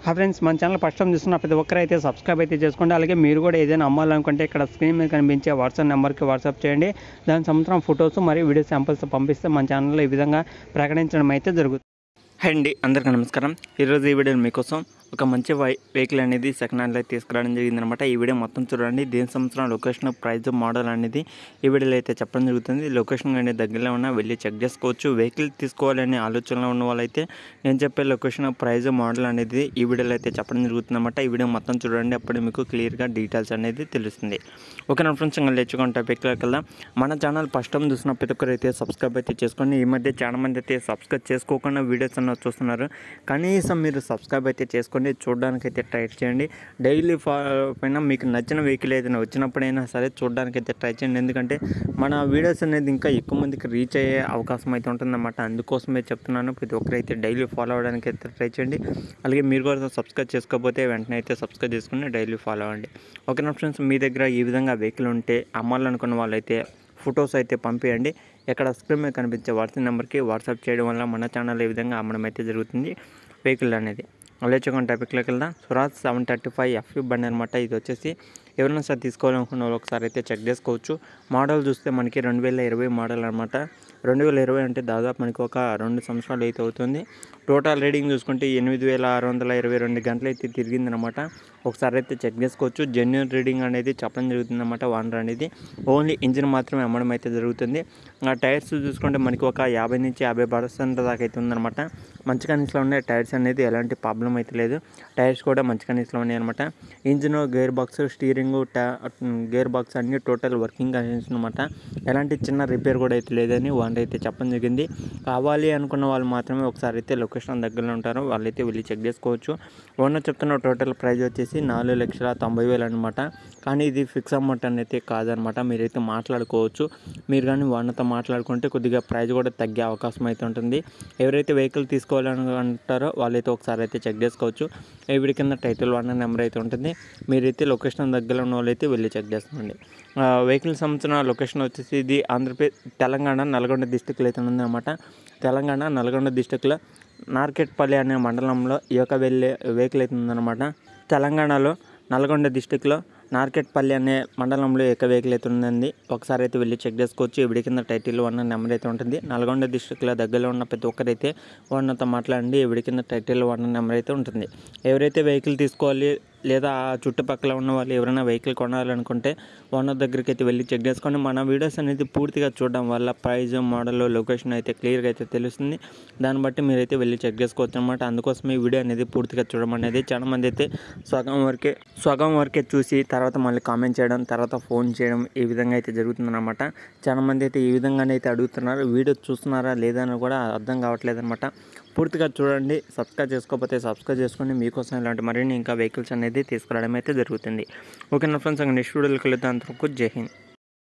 హా ఫ్రెండ్స్ మన channel first time చూస్తున్న ప్రతి ఒక్కరు అయితే సబ్స్క్రైబ్ అయితే చేసుకోండి అలాగే మీరు కూడా ఏదైనా అమ్మాలనుకుంటే ఇక్కడ స్క్రీన్ మీద కనిపించే వాట్సాప్ నెంబర్కి వాట్సాప్ చేయండి దాని సంవత్సరం ఫొటోస్ మరియు వీడియో శాంపిల్స్ పంపిస్తే మన ఛానల్లో ఈ విధంగా ప్రకటించడం అయితే జరుగుతుంది హాయ్ అండి అందరికీ నమస్కారం ఈరోజు ఈ వీడియో మీకోసం ఒక మంచి వై వెహికల్ అనేది సెకండ్ హ్యాండ్లో అయితే తీసుకురావడం జరిగిందనమాట ఈ వీడియో మొత్తం చూడండి దేని సంవత్సరం లొకేషన్ ప్రైస్ మోడల్ అనేది ఈ వీడియోలో అయితే చెప్పడం జరుగుతుంది లొకేషన్ అనేది దగ్గరలో ఉన్న వెళ్ళి చెక్ చేసుకోవచ్చు వెహికల్ తీసుకోవాలనే ఆలోచనలో ఉన్న వాళ్ళైతే నేను చెప్పే లొకేషన్ ప్రైస్ మోడల్ అనేది ఈ వీడియోలో అయితే చెప్పడం జరుగుతుందన్నమాట ఈ వీడియో మొత్తం చూడండి అప్పుడు మీకు క్లియర్గా డీటెయిల్స్ అనేది తెలుస్తుంది ఓకే నా ఫ్రెండ్స్ ఇంకా లేచుకుంటే టాపిక్లోకి వెళ్దాం మన ఛానల్ ఫస్ట్ టైం చూసిన ప్రతి ఒక్కరు అయితే సబ్స్క్రైబ్ అయితే చేసుకోండి ఈ మధ్య చాలా మంది అయితే సబ్స్క్రైబ్ చేసుకోకుండా వీడియోస్ అన్న చూస్తున్నారు కనీసం మీరు సబ్స్క్రైబ్ అయితే చేసుకోండి చూడడానికి అయితే ట్రై చేయండి డైలీ ఫా పైన మీకు నచ్చిన వెహికల్ ఏదైనా వచ్చినప్పుడైనా సరే చూడడానికి అయితే ట్రై చేయండి ఎందుకంటే మన వీడియోస్ అనేది ఇంకా ఎక్కువ మందికి రీచ్ అయ్యే అవకాశం అయితే ఉంటుందన్నమాట అందుకోసమే చెప్తున్నాను ప్రతి ఒక్కరు అయితే డైలీ ఫాలో అవ్వడానికి అయితే ట్రై చేయండి అలాగే మీరు కూడా సబ్స్క్రైబ్ చేసుకోకపోతే వెంటనే అయితే సబ్స్క్రైబ్ చేసుకుని డైలీ ఫాలో అవ్వండి ఓకే ఫ్రెండ్స్ మీ దగ్గర ఈ విధంగా వెహికల్ ఉంటే అమ్మాలనుకున్న వాళ్ళైతే ఫొటోస్ అయితే పంపించండి ఇక్కడ స్క్రీన్ మీద కనిపించే వాట్సాప్ నెంబర్కి వాట్సాప్ చేయడం వల్ల మన ఛానల్ ఈ విధంగా అమ్మడం అయితే జరుగుతుంది వెహికల్ అనేది లేచుకొని టాపిక్లోకి వెళ్దాం Swaraj seven thirty five F బండి అనమాట ఇది వచ్చేసి ఎవరైనా సరే తీసుకోవాలనుకున్న వాళ్ళు ఒకసారి అయితే చెక్ చేసుకోవచ్చు మోడల్ చూస్తే మనకి రెండు వేల ఇరవై మోడల్ అనమాట రెండు వేల ఇరవై అంటే దాదాపు మనకి ఒక రెండు సంవత్సరాలు అయితే అవుతుంది టోటల్ రీడింగ్ చూసుకుంటే ఎనిమిది వేల ఆరు వందల ఇరవై రెండు గంటలు అయితే తిరిగిందనమాట ఒకసారి అయితే చెక్ చేసుకోవచ్చు జెన్యున్ రీడింగ్ అనేది చెప్పడం జరుగుతుందన్నమాట వానర్ అనేది ఓన్లీ ఇంజిన్ మాత్రమే అమ్మడం అయితే జరుగుతుంది ఆ టైర్స్ చూసుకుంటే మనకి ఒక యాభై నుంచి యాభై పర్సెంట్ దాకా అయితే ఉందన్నమాట మంచి కండిషన్లో ఉన్నాయి టైర్స్ అనేది ఎలాంటి ప్రాబ్లం అయితే లేదు టైర్స్ కూడా మంచి కండిషన్లో ఉన్నాయి అనమాట ఇంజిన్ గేర్ బాక్స్ స్టీరింగ్ టా గేర్ బాక్స్ అన్ని టోటల్ వర్కింగ్ కండిషన్ అనమాట ఎలాంటి చిన్న రిపేర్ కూడా అయితే లేదని వాళ్ళు అయితే చెప్పడం జరిగింది కావాలి అనుకున్న వాళ్ళు మాత్రమే ఒకసారి అయితే లొకేషన్ దగ్గరలో ఉంటారు వాళ్ళైతే వెళ్ళి చెక్ చేసుకోవచ్చు ఓనర్ చెప్తున్న టోటల్ ప్రైస్ వచ్చేసి నాలుగు లక్షల తొంభై వేలు అనమాట కానీ ఇది ఫిక్స్ అమౌంట్ అనేది కాదనమాట మీరైతే మాట్లాడుకోవచ్చు మీరు కానీ ఓనర్తో మాట్లాడుకుంటే కొద్దిగా ప్రైస్ కూడా తగ్గే అవకాశం అయితే ఉంటుంది ఎవరైతే వెహికల్ తీసుకోవాలని అంటారో వాళ్ళైతే ఒకసారి అయితే చెక్ చేసుకోవచ్చు వీడి కింద టైటిల్ వన్ నెంబర్ అయితే ఉంటుంది మీరైతే లొకేషన్ దగ్గరలో ఉన్న వాళ్ళైతే వెళ్ళి చెక్ చేసుకోండి వెహికల్ సంబంధించిన లొకేషన్ వచ్చేసి ఇది ఆంధ్రప్రదేశ్ తెలంగాణ నల్గొండ డిస్టిక్లో అయితే ఉందన్నమాట తెలంగాణ నల్గొండ డిస్టిక్లో నార్కెట్పల్లి అనే మండలంలో ఈ యొక్క వెళ్ళే వెహికల్ అయితే ఉందన్నమాట తెలంగాణలో నల్గొండ డిస్టిక్లో నార్కెట్పల్లి అనే మండలంలో ఎక్క వెహికల్ అయితే ఉందండి ఒకసారి అయితే వెళ్ళి చెక్ చేసుకోవచ్చు ఇవిడి కింద టైటిల్ వన్ నెంబర్ అయితే ఉంటుంది నల్గొండ డిస్టిక్లో దగ్గరలో ఉన్న ప్రతి ఒక్కరైతే ఓనర్తో మాట్లాడండి ఇవిడి కింద టైటిల్ వన్ నెంబర్ అయితే ఉంటుంది ఎవరైతే వెహికల్ తీసుకోవాలి లేదా ఆ చుట్టుపక్కల ఉన్న వాళ్ళు ఎవరైనా వెహికల్ కొనాలనుకుంటే ఓనర్ దగ్గరికి అయితే వెళ్ళి చెక్ చేసుకోండి మన వీడియోస్ అనేది పూర్తిగా చూడడం వల్ల ప్రైజ్ మోడల్ లొకేషన్ అయితే క్లియర్గా అయితే తెలుస్తుంది దాన్ని బట్టి మీరైతే వెళ్ళి చెక్ చేసుకోవచ్చు అనమాట అందుకోసం ఈ వీడియో అనేది పూర్తిగా చూడడం అనేది చాలా మంది అయితే సగం వరకే సగం వరకే చూసి తర్వాత మళ్ళీ కామెంట్ చేయడం తర్వాత ఫోన్ చేయడం ఈ విధంగా అయితే జరుగుతుందన్నమాట చాలా మంది అయితే ఈ విధంగానే అయితే అడుగుతున్నారు వీడియో చూస్తున్నారా లేదా అని కూడా అర్థం కావట్లేదు అనమాట పూర్తిగా చూడండి సబ్స్క్రైబ్ చేసుకోకపోతే సబ్స్క్రైబ్ చేసుకొని మీకోసం ఇలాంటి మరిన్ని ఇంకా వెహికల్స్ అనేది తీసుకురావడం అయితే జరుగుతుంది ఓకే నా ఫ్రెండ్స్ ఇంకా నెక్స్ట్ వీడియోకి వెళ్తే అంతవరకు జై హింద్